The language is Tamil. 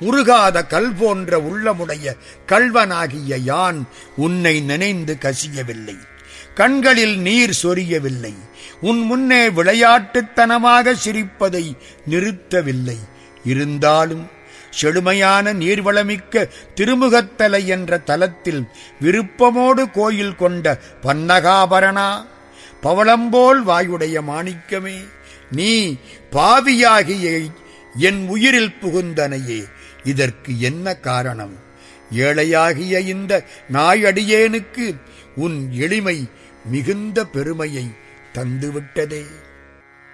உருகாத கல் போன்ற உள்ளமுடைய கல்வனாகிய யான் உன்னை நினைந்து கசியவில்லை கண்களில் நீர் சொரியவில்லை உன் முன்னே விளையாட்டுத்தனமாக சிரிப்பதை நிறுத்தவில்லை இருந்தாலும் செழுமையான நீர்வளமிக்க திருமுகத்தலை என்ற தலத்தில் விருப்பமோடு கோயில் கொண்ட பன்னகாபரணா பவளம்போல் வாயுடைய மாணிக்கமே நீ பாவியாகிய என் உயிரில் புகுந்தனையே இதற்கு என்ன காரணம் ஏழையாகிய இந்த நாயடியேனுக்கு உன் எளிமை மிகுந்த பெருமையை தந்துவிட்டதே